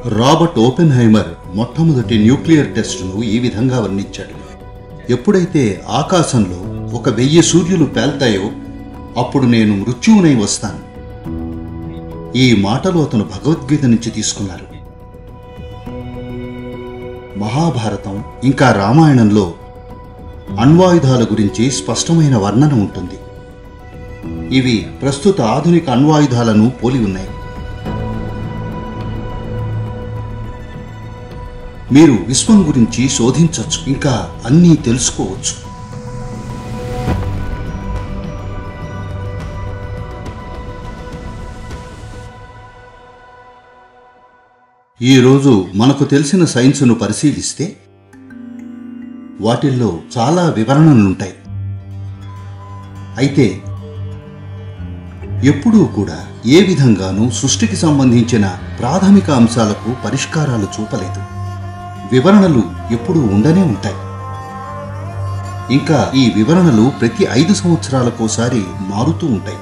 Robert Oppenheimer మొట్టమొదటి nuclear టెస్టును ఈ విధంగా వర్ణించాడు ఎప్పుడైతే ఆకాశంలో ఒక వెయ్యి సూర్యులు పేల్తాయో అప్పుడు నేను మృత్యువునై వస్తాను ఈ మాటలు అతను భగవద్గీత నుంచి తీసుకున్నారు మహాభారతం ఇంకా రామాయణంలో అణ్వాయుధాల గురించి స్పష్టమైన వర్ణన ఉంటుంది ఇవి ప్రస్తుత ఆధునిక అణ్వాయుధాలను పోలి ఉన్నాయి మీరు విశ్వం గురించి శోధించవచ్చు ఇంకా అన్నీ తెలుసుకోవచ్చు ఈరోజు మనకు తెలిసిన సైన్సును పరిశీలిస్తే వాటిల్లో చాలా వివరణలుంటాయి అయితే ఎప్పుడూ కూడా ఏ విధంగానూ సృష్టికి సంబంధించిన ప్రాథమిక అంశాలకు పరిష్కారాలు చూపలేదు వివరణలు ఎప్పుడూ ఉండనే ఉంటాయి ఇంకా ఈ వివరణలు ప్రతి ఐదు సంవత్సరాలకోసారి మారుతూ ఉంటాయి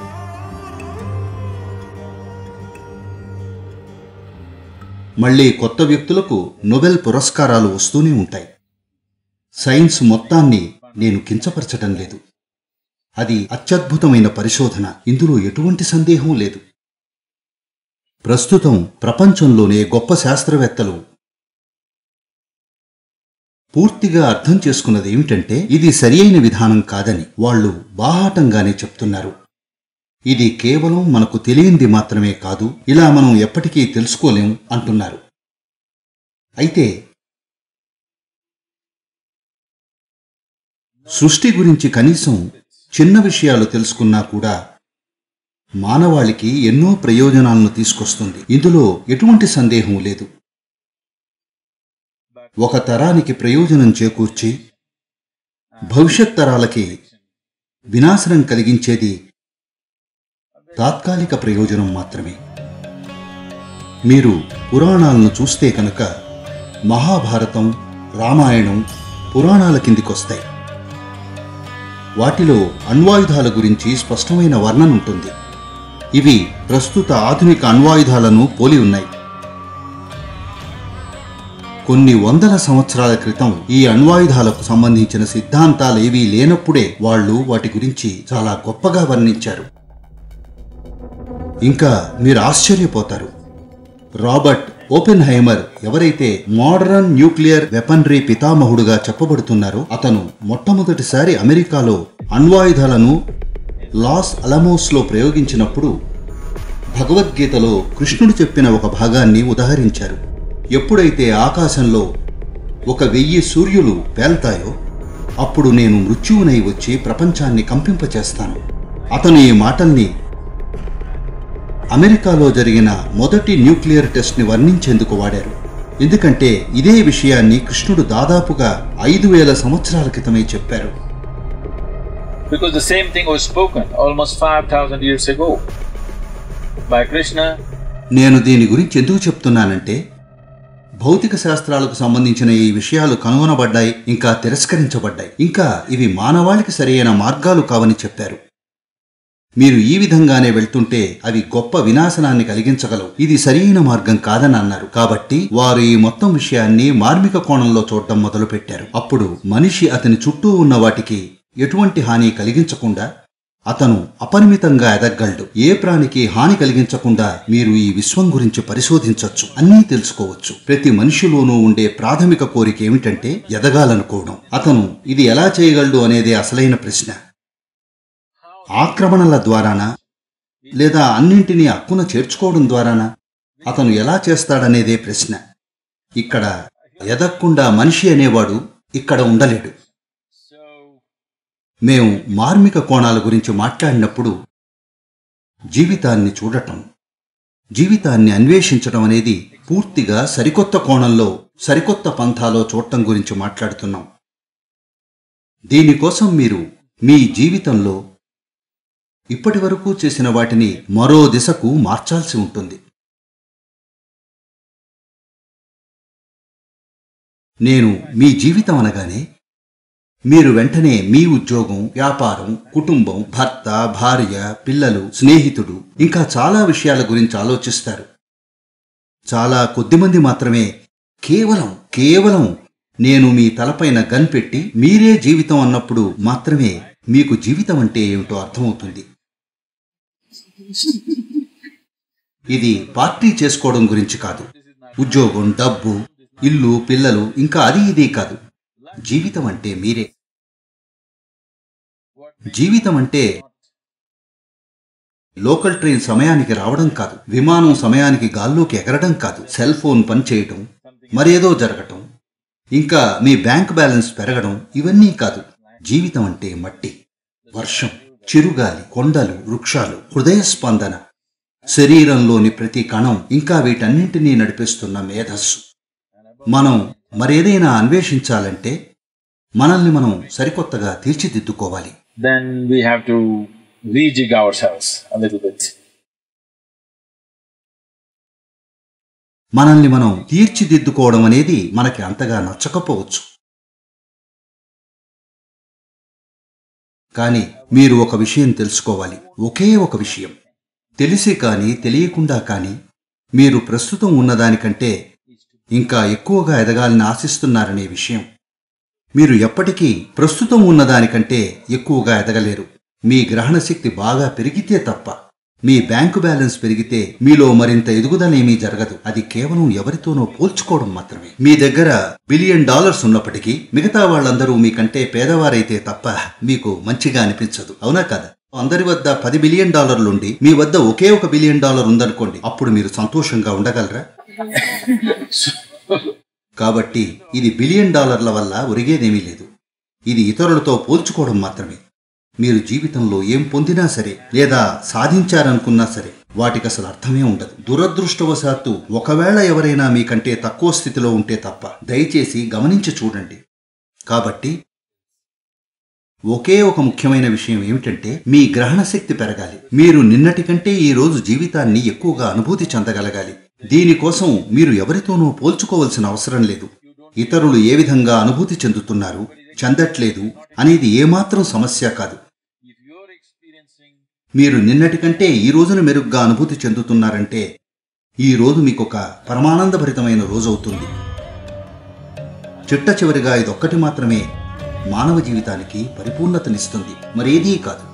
మళ్ళీ కొత్త వ్యక్తులకు నొబెల్ పురస్కారాలు వస్తూనే ఉంటాయి సైన్స్ మొత్తాన్ని నేను కించపరచటం లేదు అది అత్యద్భుతమైన పరిశోధన ఇందులో ఎటువంటి సందేహం లేదు ప్రస్తుతం ప్రపంచంలోనే గొప్ప శాస్త్రవేత్తలు పూర్తిగా అర్థం చేసుకున్నది ఏమిటంటే ఇది సరియైన విధానం కాదని వాళ్ళు బాహాటంగానే చెప్తున్నారు ఇది కేవలం మనకు తెలియంది మాత్రమే కాదు ఇలా మనం ఎప్పటికీ తెలుసుకోలేం అంటున్నారు అయితే సృష్టి గురించి కనీసం చిన్న విషయాలు తెలుసుకున్నా కూడా మానవాళికి ఎన్నో ప్రయోజనాలను తీసుకొస్తుంది ఇందులో ఎటువంటి సందేహం లేదు ఒక తరానికి ప్రయోజనం చేకూర్చి భవిష్యత్ తరాలకి వినాశనం కలిగించేది తాత్కాలిక ప్రయోజనం మాత్రమే మీరు పురాణాలను చూస్తే కనుక మహాభారతం రామాయణం పురాణాల కిందికొస్తాయి వాటిలో అణ్వాయుధాల గురించి స్పష్టమైన వర్ణన ఉంటుంది ఇవి ప్రస్తుత ఆధునిక అణ్వాయుధాలను పోలి ఉన్నాయి కొన్ని వందల సంవత్సరాల క్రితం ఈ అణ్వాయుధాలకు సంబంధించిన సిద్ధాంతాలేవీ లేనప్పుడే వాళ్ళు వాటి గురించి చాలా గొప్పగా వర్ణించారు ఇంకా మీరు ఆశ్చర్యపోతారు రాబర్ట్ ఓపెన్ హైమర్ ఎవరైతే మోడరన్ న్యూక్లియర్ వెపనరీ పితామహుడుగా చెప్పబడుతున్నారో అతను మొట్టమొదటిసారి అమెరికాలో అణ్వాయుధాలను లాస్ అలమోస్లో ప్రయోగించినప్పుడు భగవద్గీతలో కృష్ణుడు చెప్పిన ఒక భాగాన్ని ఉదహరించారు ఎప్పుడైతే ఆకాశంలో ఒక వెయ్యి సూర్యులు పేల్తాయో అప్పుడు నేను మృత్యువునై వచ్చి ప్రపంచాన్ని కంపింపచేస్తాను అతను ఈ మాటల్ని అమెరికాలో జరిగిన మొదటి న్యూక్లియర్ టెస్ట్ని వర్ణించేందుకు వాడారు ఎందుకంటే ఇదే విషయాన్ని కృష్ణుడు దాదాపుగా ఐదు వేల సంవత్సరాల క్రితమే చెప్పారు Because the same thing was spoken almost 5000 years ago by Krishna నేను దీని గురించి ఎందుకు చెప్తున్నానంటే భౌతిక శాస్త్రాలకు సంబంధించిన ఈ విషయాలు కనుగొనబడ్డాయి ఇంకా తిరస్కరించబడ్డాయి ఇంకా ఇవి మానవాళికి సరైన మార్గాలు కావని చెప్పారు మీరు ఈ విధంగానే వెళ్తుంటే అవి గొప్ప వినాశనాన్ని కలిగించగలవు ఇది సరైన మార్గం కాదని అన్నారు కాబట్టి వారు ఈ మొత్తం విషయాన్ని మార్మిక కోణంలో చూడటం మొదలుపెట్టారు అప్పుడు మనిషి అతని చుట్టూ ఉన్న వాటికి ఎటువంటి హాని కలిగించకుండా అతను అపరిమితంగా ఎదగలడు ఏ ప్రాణికి హాని కలిగించకుండా మీరు ఈ విశ్వం గురించి పరిశోధించవచ్చు అన్నీ తెలుసుకోవచ్చు ప్రతి మనిషిలోనూ ఉండే ప్రాథమిక కోరిక ఏమిటంటే ఎదగాలనుకోవడం అతను ఇది ఎలా చేయగలడు అనేదే అసలైన ప్రశ్న ఆక్రమణల ద్వారానా లేదా అన్నింటినీ అక్కున చేర్చుకోవడం ద్వారానా అతను ఎలా చేస్తాడనేదే ప్రశ్న ఇక్కడ ఎదగకుండా మనిషి అనేవాడు ఇక్కడ ఉండలేడు మేము మార్మిక కోణాల గురించి మాట్లాడినప్పుడు జీవితాన్ని చూడటం జీవితాన్ని అన్వేషించడం అనేది పూర్తిగా సరికొత్త కోణంలో సరికొత్త పంథాలో చూడటం గురించి మాట్లాడుతున్నాం దీనికోసం మీరు మీ జీవితంలో ఇప్పటి వరకు చేసిన వాటిని మరో దిశకు మార్చాల్సి ఉంటుంది నేను మీ జీవితం అనగానే మీరు వెంటనే మీ ఉద్యోగం వ్యాపారం కుటుంబం భర్త భార్య పిల్లలు స్నేహితుడు ఇంకా చాలా విషయాల గురించి ఆలోచిస్తారు చాలా కొద్దిమంది మాత్రమే కేవలం కేవలం నేను మీ తలపైన గన్ పెట్టి మీరే జీవితం అన్నప్పుడు మాత్రమే మీకు జీవితం అంటే ఏమిటో అర్థమవుతుంది ఇది పార్టీ చేసుకోవడం గురించి కాదు ఉద్యోగం డబ్బు ఇల్లు పిల్లలు ఇంకా అది ఇది కాదు జీవితం అంటే మీరే జీవితం అంటే లోకల్ ట్రైన్ సమయానికి రావడం కాదు విమానం సమయానికి గాల్లోకి ఎగరడం కాదు సెల్ ఫోన్ పనిచేయటం మరేదో జరగటం ఇంకా మీ బ్యాంక్ బ్యాలెన్స్ పెరగడం ఇవన్నీ కాదు జీవితం అంటే మట్టి వర్షం చిరుగాలి కొండలు వృక్షాలు హృదయ స్పందన శరీరంలోని ప్రతి కణం ఇంకా వీటన్నింటినీ నడిపిస్తున్న మేధస్సు మనం మరేదైనా అన్వేషించాలంటే మనల్ని మనం సరికొత్తగా తీర్చిదిద్దుకోవాలి Then we have to rejig ourselves a little bit. మనల్ని మనం తీర్చిదిద్దుకోవడం అనేది మనకి అంతగా నచ్చకపోవచ్చు కానీ మీరు ఒక విషయం తెలుసుకోవాలి ఒకే ఒక విషయం తెలిసి కానీ తెలియకుండా కానీ మీరు ప్రస్తుతం ఉన్నదానికంటే ఇంకా ఎక్కువగా ఎదగాలని ఆశిస్తున్నారనే విషయం మీరు ఎప్పటికీ ప్రస్తుతం ఉన్నదానికంటే ఎక్కువగా ఎదగలేరు మీ గ్రహణ శక్తి బాగా పెరిగితే తప్ప మీ బ్యాంకు బ్యాలెన్స్ పెరిగితే మీలో మరింత ఎదుగుదలేమీ జరగదు అది కేవలం ఎవరితోనో పోల్చుకోవడం మాత్రమే మీ దగ్గర బిలియన్ డాలర్స్ ఉన్నప్పటికీ మిగతా వాళ్ళందరూ మీకంటే పేదవారైతే తప్ప మీకు మంచిగా అనిపించదు అవునా కదా అందరి వద్ద పది బిలియన్ డాలర్లుండి మీ వద్ద ఒకే ఒక బిలియన్ డాలర్ ఉందనుకోండి అప్పుడు మీరు సంతోషంగా ఉండగలరా కాబట్టి ఇది బిలియన్ డాలర్ల వల్ల ఒరిగేదేమీ లేదు ఇది ఇతరులతో పోల్చుకోవడం మాత్రమే మీరు జీవితంలో ఏం పొందినా సరే లేదా సాధించారనుకున్నా సరే వాటికి అసలు అర్థమే ఉండదు దురదృష్టవశాత్తు ఒకవేళ ఎవరైనా మీకంటే తక్కువ స్థితిలో ఉంటే తప్ప దయచేసి గమనించి చూడండి కాబట్టి ఒకే ఒక ముఖ్యమైన విషయం ఏమిటంటే మీ గ్రహణ శక్తి పెరగాలి మీరు నిన్నటి కంటే ఈ రోజు జీవితాన్ని ఎక్కువగా అనుభూతి చెందగలగాలి దీనికోసం మీరు ఎవరితోనూ పోల్చుకోవలసిన అవసరం లేదు ఇతరులు ఏ విధంగా అనుభూతి చెందుతున్నారు చెందట్లేదు అనేది ఏమాత్రం సమస్య కాదు If you're experiencing మీరు నిన్నటి కంటే ఈ రోజున మెరుగ్గా అనుభూతి చెందుతున్నారంటే ఈ రోజు మీకు ఒక పరమానందభరితమైన రోజు అవుతుంది చిట్ట చివరిగా ఇదొక్కటి మాత్రమే మానవ జీవితానికి పరిపూర్ణతనిస్తుంది మరేదీ కాదు